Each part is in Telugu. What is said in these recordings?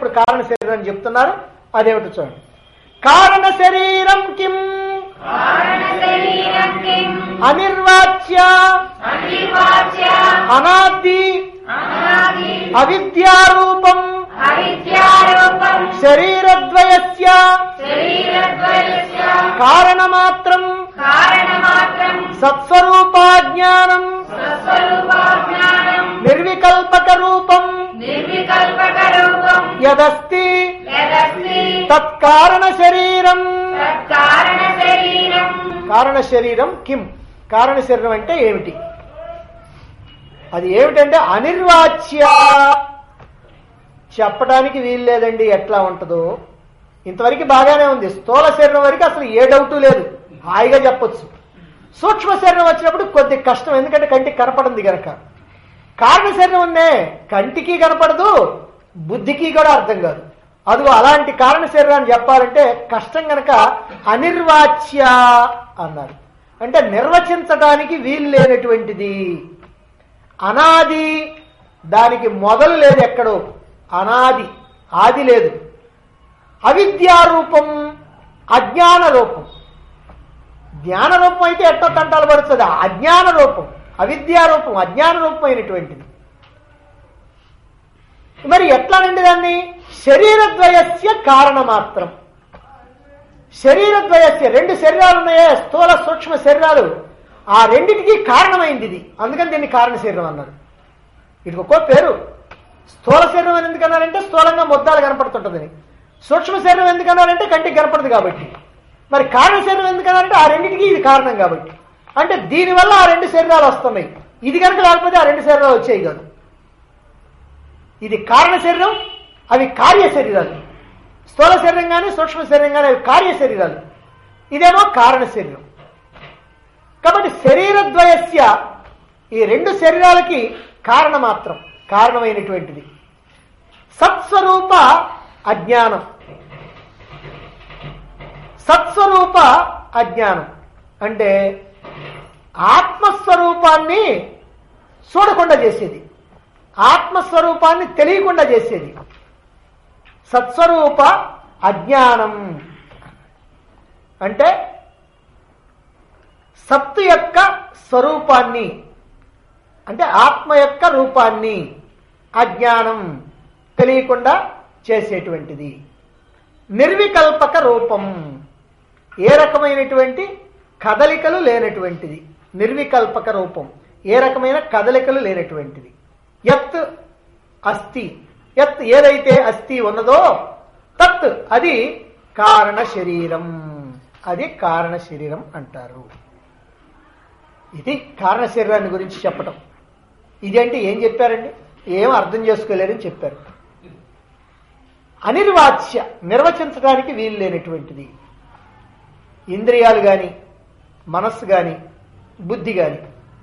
ఇప్పుడు కారణ శరీరం అని చెప్తున్నారు అదేమిటి చూడండి కారణ శరీరం కిం కారణశరీరం కిం అనిర్వాచ్య అనిర్వాచ్య అనాది అనాది అవిద్యారూపం అవిద్యారూపం శరీరద్వయస్య శరీరద్వయస్య కారణమాత్రం కారణమాత్రం సత్స్వరూపాజ్ఞానం స్వస్వరూపజ్ఞానం నిర్వికల్పక రూపం నిర్వికల్పక రూపం యదస్తి యదస్తి తత్కారణ శరీరం తత్కారణ శరీరం కారణ శరీరం కిం కారణ శరీరం అంటే ఏమిటి అది ఏమిటంటే అనిర్వాచ్య చెప్పడానికి వీలు లేదండి ఎట్లా ఉంటుందో ఇంతవరకు బాగానే ఉంది స్థూల శరీరం వరకు అసలు ఏ డౌటు లేదు హాయిగా చెప్పొచ్చు సూక్ష్మ శరీరం వచ్చినప్పుడు కొద్ది కష్టం ఎందుకంటే కంటికి కనపడింది గనక కారణ శరీరం ఉందే కంటికి కనపడదు బుద్ధికి కూడా అర్థం కాదు అదిగో అలాంటి కారణ శరీరాన్ని చెప్పాలంటే కష్టం గనక అనిర్వాచ్య అన్నారు అంటే నిర్వచించడానికి వీలు లేనటువంటిది అనాది దానికి మొదలు లేదు ఎక్కడో అనాది ఆది లేదు అవిద్యారూపం అజ్ఞాన రూపం జ్ఞాన రూపం అయితే ఎట్టో తంటాలు పడుతుంది అజ్ఞాన రూపం అవిద్యారూపం అజ్ఞాన రూపమైనటువంటిది మరి ఎట్లానండి దాన్ని శరీరద్వయస్య కారణమాత్రం శరీరద్వయస్య రెండు శరీరాలు ఉన్నాయే స్థూల సూక్ష్మ శరీరాలు ఆ రెండిటికి కారణమైంది ఇది అందుకని దీన్ని కారణ శరీరం అన్నారు ఇది ఒక్కో పేరు స్థూల శరీరం అని ఎందుకన్నారంటే స్థూలంగా ముద్దాలు కనపడుతుంటుందని సూక్ష్మ శరీరం ఎందుకన్నారంటే కంటికి కనపడదు కాబట్టి మరి కారణ శరీరం ఎందుకన్నారంటే ఆ రెండింటికి ఇది కారణం కాబట్టి అంటే దీనివల్ల ఆ రెండు శరీరాలు వస్తున్నాయి ఇది కనుక లేకపోతే ఆ రెండు శరీరాలు వచ్చాయి కాదు ఇది కారణ శరీరం అవి కార్య శరీరాలు స్థూల శరీరం కానీ సూక్ష్మ శరీరం కానీ అవి కార్య శరీరాలు ఇదేమో కారణ శరీరం కాబట్టి శరీరద్వయస్య ఈ రెండు శరీరాలకి కారణమాత్రం కారణమైనటువంటిది సత్స్వరూప అజ్ఞానం సత్స్వరూప అజ్ఞానం అంటే ఆత్మస్వరూపాన్ని చూడకుండా చేసేది ఆత్మస్వరూపాన్ని తెలియకుండా చేసేది సత్స్వరూప అజ్ఞానం అంటే సత్తు యొక్క స్వరూపాన్ని అంటే ఆత్మ యొక్క రూపాన్ని అజ్ఞానం తెలియకుండా చేసేటువంటిది నిర్వికల్పక రూపం ఏ రకమైనటువంటి కదలికలు లేనటువంటిది నిర్వికల్పక రూపం ఏ రకమైన కదలికలు లేనటువంటిది యత్ అస్థి యత్ ఏదైతే అస్థి ఉన్నదో తత్ అది కారణ శరీరం అది కారణ శరీరం అంటారు ఇది కారణ శరీరాన్ని గురించి చెప్పటం ఇదేంటి ఏం చెప్పారండి ఏం అర్థం చేసుకోలేరని చెప్పారు అనిర్వాచ్య నిర్వచించడానికి వీలు లేనటువంటిది ఇంద్రియాలు గాని మనస్సు గాని బుద్ధి గాని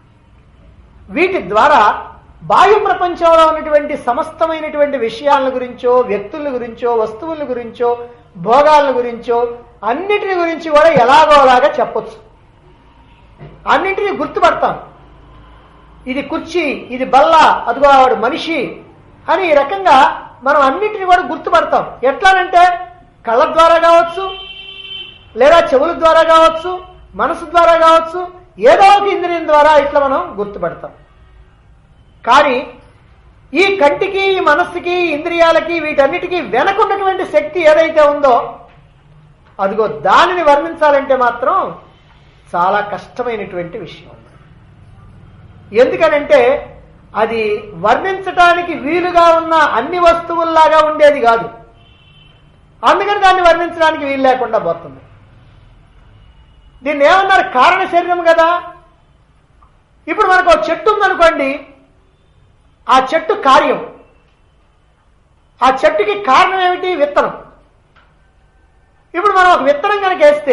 వీటి ద్వారా బాహ్య ప్రపంచంలో ఉన్నటువంటి సమస్తమైనటువంటి విషయాల గురించో వ్యక్తుల గురించో వస్తువుల గురించో భోగాల గురించో అన్నిటిని గురించి కూడా ఎలాగోలాగా చెప్పొచ్చు అన్నింటినీ గుర్తుపడతాం ఇది కుర్చీ ఇది బల్ల అదిగో ఆవిడ మనిషి అని ఈ రకంగా మనం అన్నింటినీ కూడా గుర్తుపడతాం ఎట్లానంటే కళ్ళ ద్వారా కావచ్చు లేదా చెవుల ద్వారా కావచ్చు మనసు ద్వారా కావచ్చు ఏదో ఒక ఇంద్రియం ద్వారా ఇట్లా మనం గుర్తుపడతాం కానీ ఈ కంటికి ఈ మనస్సుకి ఈ ఇంద్రియాలకి వీటన్నిటికీ వెనకున్నటువంటి శక్తి ఏదైతే ఉందో అదిగో దానిని వర్ణించాలంటే మాత్రం చాలా కష్టమైనటువంటి విషయం ఎందుకనంటే అది వర్ణించటానికి వీలుగా ఉన్న అన్ని వస్తువుల్లాగా ఉండేది కాదు అందుకని దాన్ని వర్ణించడానికి వీలు లేకుండా పోతుంది దీన్ని ఏమన్నారు కారణ శరీరం కదా ఇప్పుడు మనకు ఒక చెట్టు ఉందనుకోండి ఆ చెట్టు కార్యం ఆ చెట్టుకి కారణం ఏమిటి విత్తనం ఇప్పుడు మనం ఒక విత్తనం కనుక వేస్తే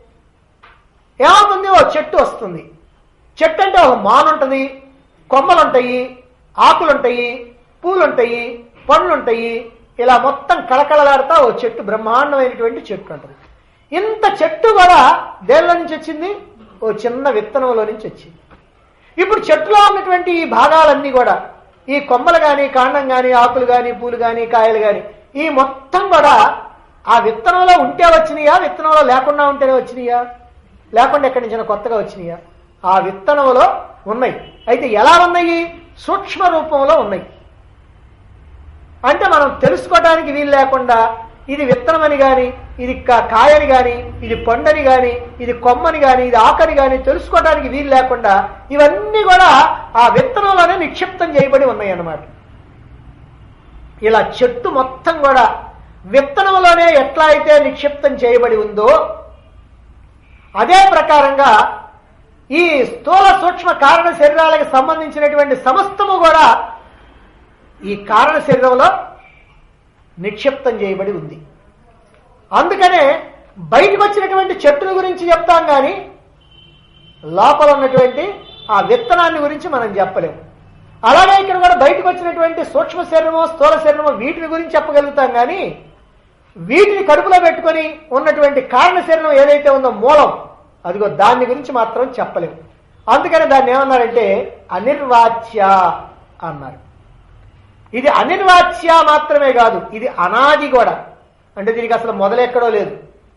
ఏమవుతుంది ఓ చెట్టు వస్తుంది చెట్టు అంటే ఒక మాను ఉంటుంది కొమ్మలు ఉంటాయి ఆకులు ఉంటాయి పూలు ఉంటాయి పండ్లు ఉంటాయి ఇలా మొత్తం కళకళలాడుతా ఓ చెట్టు బ్రహ్మాండమైనటువంటి చెట్టు ఉంటుంది ఇంత చెట్టు కూడా దేనిలో నుంచి వచ్చింది ఓ చిన్న విత్తనంలో నుంచి వచ్చింది ఇప్పుడు చెట్టులో ఉన్నటువంటి ఈ భాగాలన్నీ కూడా ఈ కొమ్మలు కానీ కాండం కానీ ఆకులు కానీ పూలు కానీ కాయలు కానీ ఈ మొత్తం కూడా ఆ విత్తనంలో ఉంటే వచ్చినాయా విత్తనంలో లేకుండా ఉంటేనే వచ్చినాయా లేకుండా ఎక్కడి నుంచి కొత్తగా వచ్చినాయా ఆ విత్తనంలో ఉన్నాయి అయితే ఎలా ఉన్నాయి సూక్ష్మ రూపంలో ఉన్నాయి అంటే మనం తెలుసుకోవడానికి వీలు లేకుండా ఇది విత్తనమని గాని ఇది కా- కాయని గాని ఇది పండని గాని ఇది కొమ్మని గాని ఇది ఆకని గాని తెలుసుకోవడానికి వీలు లేకుండా ఇవన్నీ కూడా ఆ విత్తనంలోనే నిక్షిప్తం చేయబడి ఉన్నాయి అన్నమాట ఇలా చెట్టు మొత్తం కూడా విత్తనంలోనే ఎట్లా అయితే నిక్షిప్తం చేయబడి ఉందో అదే ప్రకారంగా ఈ స్థూల సూక్ష్మ కారణ శరీరాలకు సంబంధించినటువంటి సమస్తము కూడా ఈ కారణ శరీరంలో నిక్షిప్తం చేయబడి ఉంది అందుకనే బయటకు వచ్చినటువంటి చెట్టుల గురించి చెప్తాం కానీ లోపల ఉన్నటువంటి ఆ విత్తనాన్ని గురించి మనం చెప్పలేము అలాగే ఇక్కడ కూడా బయటకు వచ్చినటువంటి సూక్ష్మ శరీరమో స్థూల శరీరమో వీటిని గురించి చెప్పగలుగుతాం కానీ వీటిని కడుపులో పెట్టుకొని ఉన్నటువంటి కారణ శరీరం ఏదైతే ఉందో మూలం అదిగో దాని గురించి మాత్రం చెప్పలేము అందుకని దాన్ని ఏమన్నారంటే అనిర్వాచ్య అన్నారు ఇది అనిర్వాచ్య మాత్రమే కాదు ఇది అనాది కూడా అంటే దీనికి అసలు మొదలెక్కడో లేదు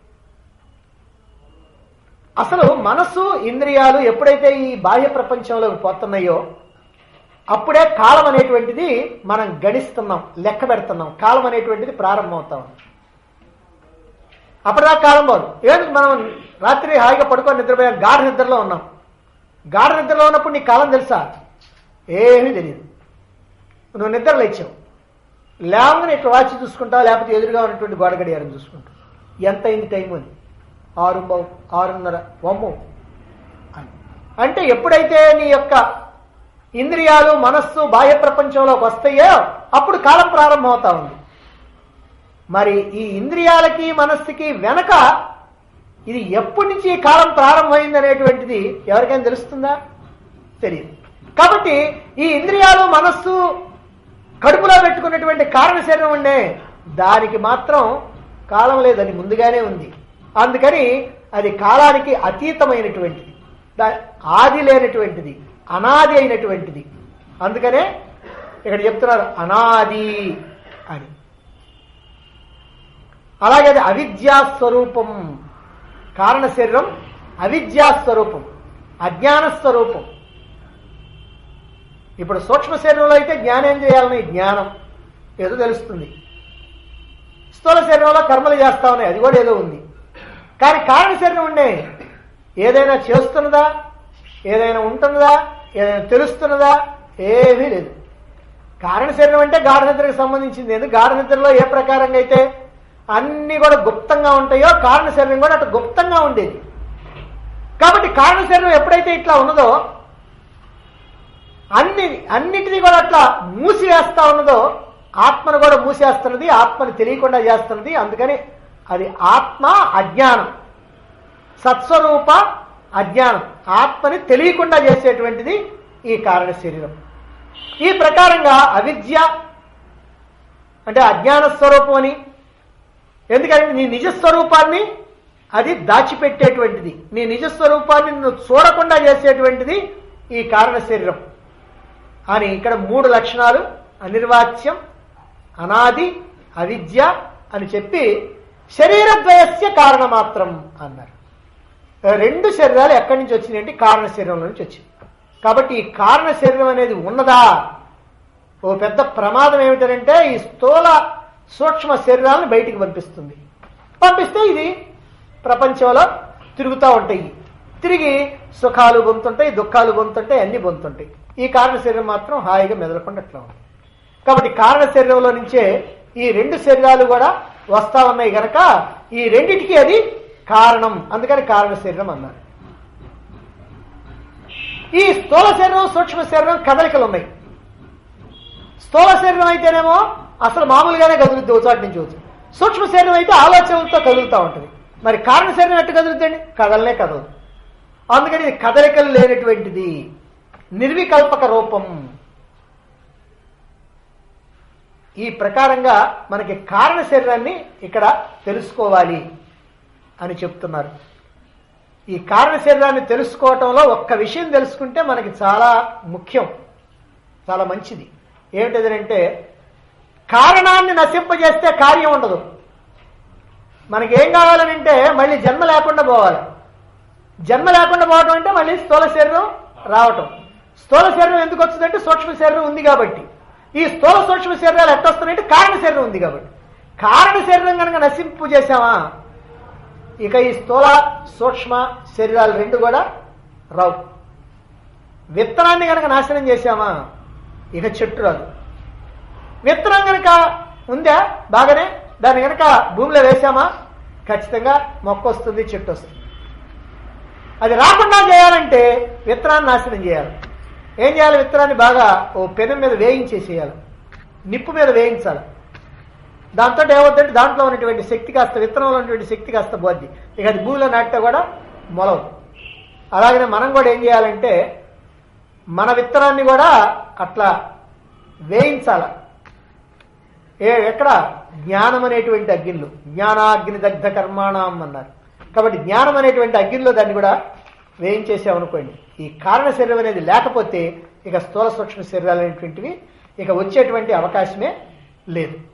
అసలు మనస్సు ఇంద్రియాలు ఎప్పుడైతే ఈ బాహ్య ప్రపంచంలోకి పోతున్నాయో అప్పుడే కాలం అనేటువంటిది మనం గణిస్తున్నాం లెక్క పెడుతున్నాం కాలం అనేటువంటిది ప్రారంభమవుతాం అప్పటిదాకా కాలం పోదు ఏంటి మనం రాత్రి హాయిగా పడుకొని నిద్రపోయాం గాఢ నిద్రలో ఉన్నాం గాఢ నిద్రలో ఉన్నప్పుడు నీకు కాలం తెలుసా ఏమీ తెలియదు నువ్వు నిద్ర లేచావు లేవగానే ఇక్కడ వాచి చూసుకుంటావు లేకపోతే ఎదురుగా ఉన్నటువంటి గోడ గడియారం చూసుకుంటావు ఎంత అయింది టైం అని ఆరు బావు ఆరున్నర వమ్ము అని అంటే ఎప్పుడైతే నీ యొక్క ఇంద్రియాలు మనస్సు బాహ్య ప్రపంచంలోకి వస్తాయో అప్పుడు కాలం ప్రారంభమవుతా ఉంది మరి ఈ ఇంద్రియాలకి మనస్సుకి వెనక ఇది ఎప్పటి నుంచి ఈ కాలం ప్రారంభమైంది అనేటువంటిది ఎవరికైనా తెలుస్తుందా తెలియదు కాబట్టి ఈ ఇంద్రియాలు మనస్సు కడుపులో పెట్టుకున్నటువంటి కారణ శరీరం ఉండే దానికి మాత్రం కాలం లేదని ముందుగానే ఉంది అందుకని అది కాలానికి అతీతమైనటువంటిది దా- ఆది లేనటువంటిది అనాది అయినటువంటిది అందుకనే ఇక్కడ చెప్తున్నారు అనాది అని అలాగే అది అవిద్యా స్వరూపం కారణ శరీరం అవిద్యా స్వరూపం అజ్ఞాన స్వరూపం ఇప్పుడు సూక్ష్మ శరీరంలో అయితే జ్ఞానేంద్రియాలని జ్ఞానం ఏదో తెలుస్తుంది స్థూల శరీరంలో కర్మలు చేస్తా ఉన్నాయి అది కూడా ఏదో ఉంది కానీ కారణ శరీరం ఉండే ఏదైనా చేస్తున్నదా ఏదైనా ఉంటున్నదా ఏదైనా తెలుస్తున్నదా ఏమీ లేదు కారణ శరీరం అంటే గాఢ నిద్రకు సంబంధించింది ఎందుకు గాఢ నిద్రలో ఏ ప్రకారంగా అయితే అన్ని కూడా గుప్తంగా ఉంటాయో కారణ శరీరం కూడా అటు గుప్తంగా ఉండేది కాబట్టి కారణ శరీరం ఎప్పుడైతే ఇట్లా ఉన్నదో అన్ని అన్నిటినీ కూడా అట్లా మూసివేస్తా ఉన్నదో ఆత్మను కూడా మూసేస్తున్నది ఆత్మని తెలియకుండా చేస్తున్నది అందుకని అది ఆత్మ అజ్ఞానం సత్స్వరూప అజ్ఞానం ఆత్మని తెలియకుండా చేసేటువంటిది ఈ కారణ శరీరం ఈ ప్రకారంగా అవిద్య అంటే అజ్ఞాన స్వరూపం అని ఎందుకంటే నీ నిజ స్వరూపాన్ని అది దాచిపెట్టేటువంటిది నీ నిజ స్వరూపాన్ని నువ్వు చూడకుండా చేసేటువంటిది ఈ కారణ శరీరం అని ఇక్కడ మూడు లక్షణాలు అనిర్వాచ్యం అనాది అవిద్య అని చెప్పి శరీరద్వయస్య కారణమాత్రం అన్నారు రెండు శరీరాలు ఎక్కడి నుంచి వచ్చినాయంటే కారణ శరీరంలో నుంచి వచ్చింది కాబట్టి ఈ కారణ శరీరం అనేది ఉన్నదా ఓ పెద్ద ప్రమాదం ఏమిటంటే ఈ స్థూల సూక్ష్మ శరీరాలను బయటికి పంపిస్తుంది పంపిస్తే ఇది ప్రపంచంలో తిరుగుతూ ఉంటాయి తిరిగి సుఖాలు పొందుతుంటాయి దుఃఖాలు పొందుతుంటాయి అన్ని పొందుతుంటాయి ఈ కారణ శరీరం మాత్రం హాయిగా మెదలకుండా అట్లా ఉంది కాబట్టి కారణ శరీరంలో నుంచే ఈ రెండు శరీరాలు కూడా వస్తా ఉన్నాయి గనక ఈ రెండిటికి అది కారణం అందుకని కారణ శరీరం అన్నారు ఈ స్థూల శరీరం సూక్ష్మ శరీరం కదలికలు ఉన్నాయి స్థూల శరీరం అయితేనేమో అసలు మామూలుగానే కదులుద్ది ఒకచోటి నుంచి వచ్చి సూక్ష్మ శరీరం అయితే ఆలోచనలతో కదులుతూ ఉంటుంది మరి కారణ శరీరం ఎట్టు కదులుద్దండి కదలనే కదలదు అందుకని ఇది కదలికలు లేనటువంటిది నిర్వికల్పక రూపం ఈ ప్రకారంగా మనకి కారణ శరీరాన్ని ఇక్కడ తెలుసుకోవాలి అని చెప్తున్నారు ఈ కారణ శరీరాన్ని తెలుసుకోవటంలో ఒక్క విషయం తెలుసుకుంటే మనకి చాలా ముఖ్యం చాలా మంచిది ఏమిటంటే కారణాన్ని నశింపజేస్తే కార్యం ఉండదు మనకి ఏం కావాలని అంటే మళ్ళీ జన్మ లేకుండా పోవాలి జన్మ లేకుండా పోవటం అంటే మళ్ళీ స్థూల శరీరం రావటం స్థూల శరీరం ఎందుకు వచ్చిందంటే సూక్ష్మ శరీరం ఉంది కాబట్టి ఈ స్థూల సూక్ష్మ శరీరాలు ఎట్టొస్తున్నాయంటే కారణ శరీరం ఉంది కాబట్టి కారణ శరీరం కనుక నశింపు చేశామా ఇక ఈ స్థూల సూక్ష్మ శరీరాలు రెండు కూడా రావు విత్తనాన్ని కనుక నాశనం చేశామా ఇక చెట్టు రాదు విత్తనం కనుక ఉందా బాగానే దాన్ని కనుక భూమిలో వేసామా ఖచ్చితంగా మొక్క వస్తుంది చెట్టు వస్తుంది అది రాకుండా చేయాలంటే విత్తనాన్ని నాశనం చేయాలి ఏం చేయాలి విత్తనాన్ని బాగా ఓ పెనం మీద వేయించేసేయాలి నిప్పు మీద వేయించాలి దాంతో ఏమవుతుందంటే దాంట్లో ఉన్నటువంటి శక్తి కాస్త విత్తనంలో ఉన్నటువంటి శక్తి కాస్త పోద్ది ఇక అది భూమిలో నాటితే కూడా మొలవదు అలాగనే మనం కూడా ఏం చేయాలంటే మన విత్తనాన్ని కూడా అట్లా వేయించాల ఏ ఎక్కడ జ్ఞానం అనేటువంటి అగ్గిళ్ళు జ్ఞానాగ్ని దగ్ధ కర్మాణం అన్నారు కాబట్టి జ్ఞానం అనేటువంటి అగ్గిల్లో దాన్ని కూడా వేయించేసామనుకోండి ఈ కారణ శరీరం అనేది లేకపోతే ఇక స్థూల సూక్ష్మ శరీరాలు అనేటువంటివి ఇక వచ్చేటువంటి అవకాశమే లేదు